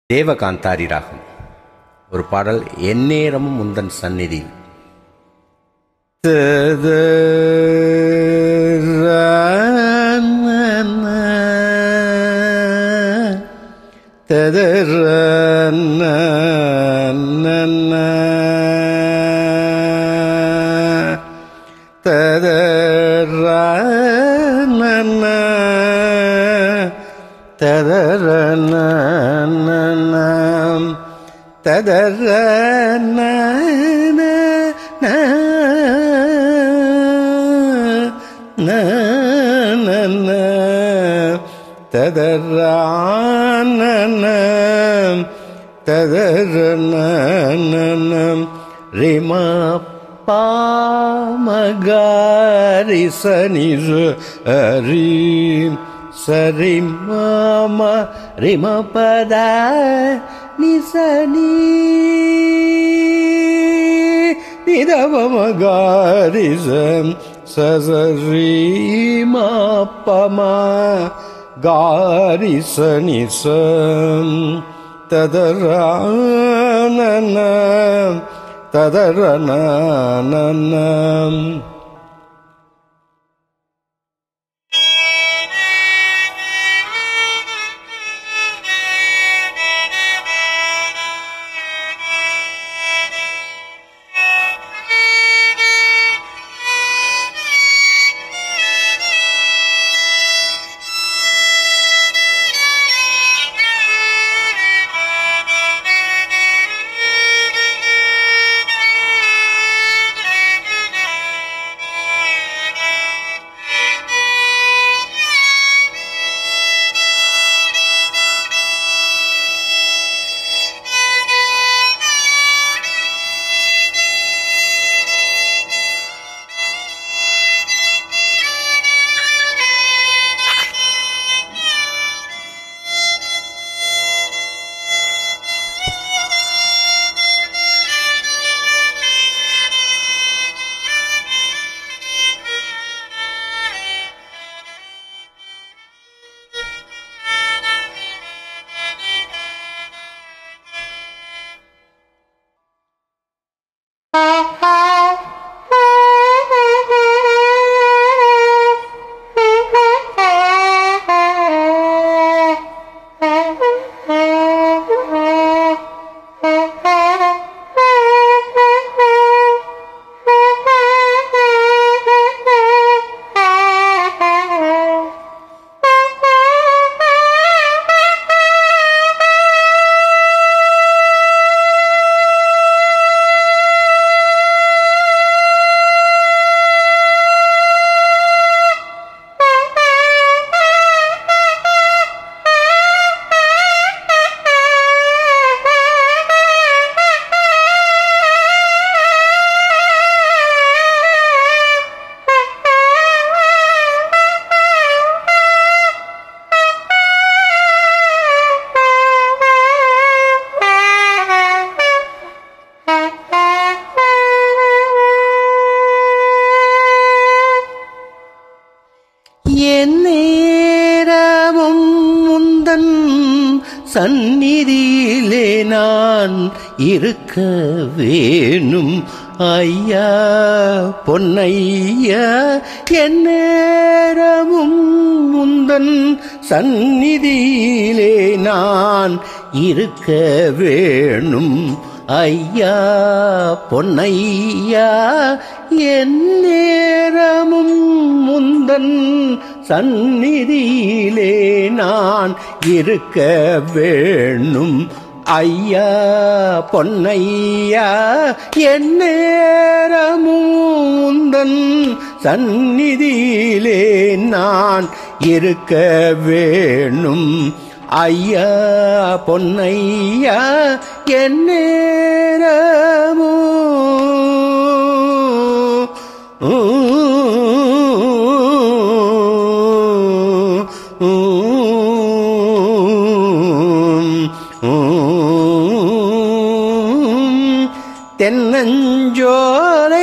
தேவகாந்தாரி ராகம் ஒரு பாடல் எந்நேரமும் முந்தன் சந்நிதி ததர ததரான ததரணம் ரிம பாமகாரி சனிரு ஹரி சரி மாம ரிம பத நிசனி நிதவமகாரிசம் சசரி மாப்பமா காரிசனிசம் ததரான ததரணம் எந்நேரமும் முந்தன் சந்நிதியிலே நான் இருக்க வேணும் ஐயா பொன்னையா எந்நேரமும் முந்தன் சந்நிதியிலே நான் இருக்க வேணும் ஐயா பொன்னையா எந்நேரமும் முந்தன் சந்நிதியிலே நான் இருக்க வேணும் ஐயா பொன்னையா எந்நேரமும் முந்தன் சந்நிதியிலே நான் இருக்க வேணும் ஐயா பொன்னையா எந்நேரமோ தென்னஞ்சோலை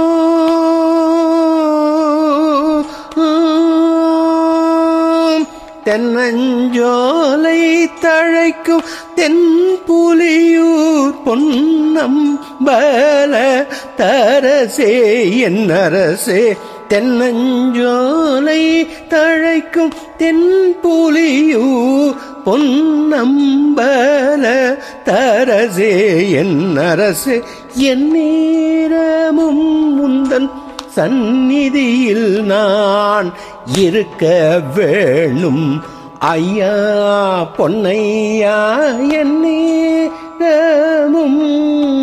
தழைக்கும் தென்னஞ்சோலை தழைக்கும் தென்புலியூர் பொன்னம்பல தரசே என் அரசே தென்னஞ்சோலை தழைக்கும் தென்புலியூர் பொன்னம்பல தரசே என் அரசே என் நேரமும் முந்தன் சந்நிதியில் நான் இருக்க வேணும் ஐயா பொன்னையா என் நேரமும்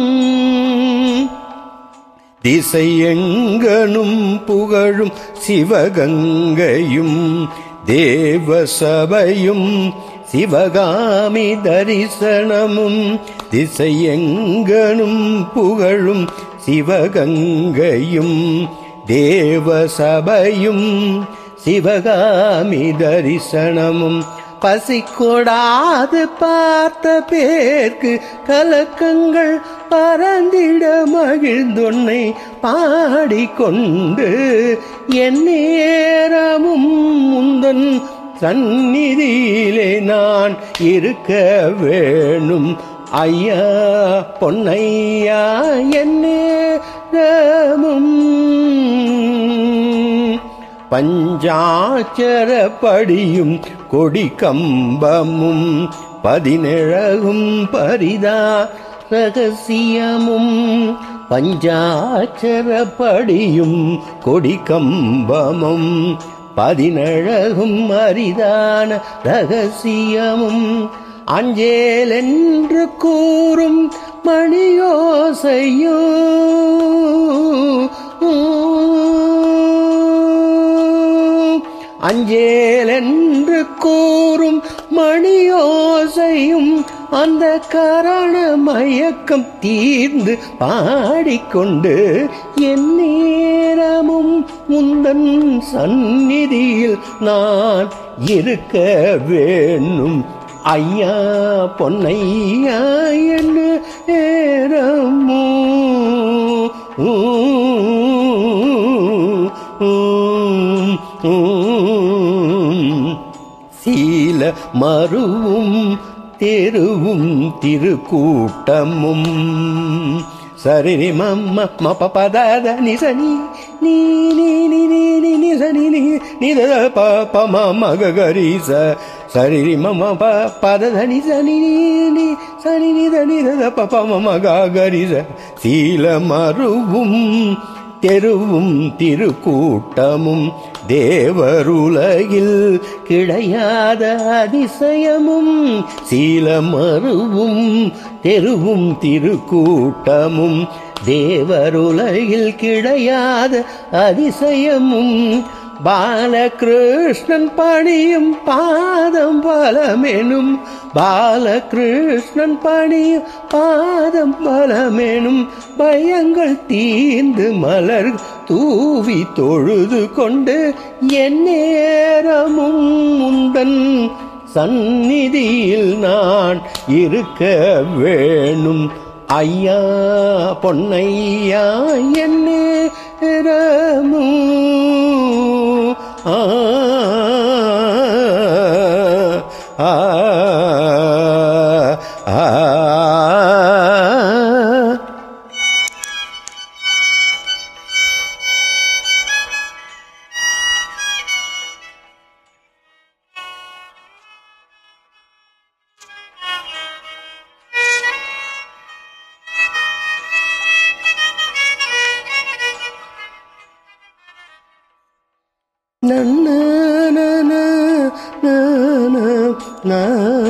திசையெங்கனும் புகழும் சிவகங்கையும் தேவசபையும் சிவகாமி தரிசனமும் திசையெங்கனும் புகழும் சிவகங்கையும் தேவசபையும் சிவகாமி தரிசனமும் பசி கொடாது பார்த்த பேர்க்கு கலக்கங்கள் பறந்திட மகிழ்ந்தொன்னை பாடிக்கொண்டு என் நேரமும் முந்தன் சந்நிதியிலே நான் இருக்க வேணும் ஐயா பொன்னையா என் நேரமும் பஞ்சாச்சரப்படியும் கொடி கம்பமும் பதினெழகும் பரிதா ரகசியமும் பஞ்சாச்சரப்படியும் கொடி கம்பமும் பதினழகும் அரிதான ரகசியமும் அஞ்சேல் என்று கூறும் மணியோசையோ அஞ்சேல் என்று கூறும் மணியோசையும் அந்த கரண மயக்கம் தீர்ந்து பாடிக்கொண்டு என் நேரமும் முந்தன் சந்நிதியில் நான் இருக்க வேணும் ஐயா பொன்னையா என்ன நேரமோ சீல மருவும் தெருவும் திருக்கூட்டமும் சரிரி மம்ம மப பதத நிசனி நீ நீ நீ நீ நீ நிசனி நீ நித ப ப ம மக கரிச சரிரி மம ப பதத நிசனி நீ நீ சனி நித நித ப ப ம மக கரிச சீல மருவும் தெருவும் திருக்கூட்டமும் தேவருலகில் கிடையாத அதிசயமும் சீலமருவும் தெருவும் திருக்கூட்டமும் தேவருலகில் கிடையாத அதிசயமும் பாலகிருஷ்ணன் பணியும் பாதம் பலமெனும் பாலகிருஷ்ணன் பணியும் பாதம் பலமெனும் பயங்கள் தீர்ந்து மலர் தூவி தொழுது கொண்டு என் நேரமும் முந்தன் சந்நிதியில் நான் இருக்க வேணும் ஐயா பொன்னையா என் நேரமும் ஆ ஆ ஆ நன்ன நன நன நன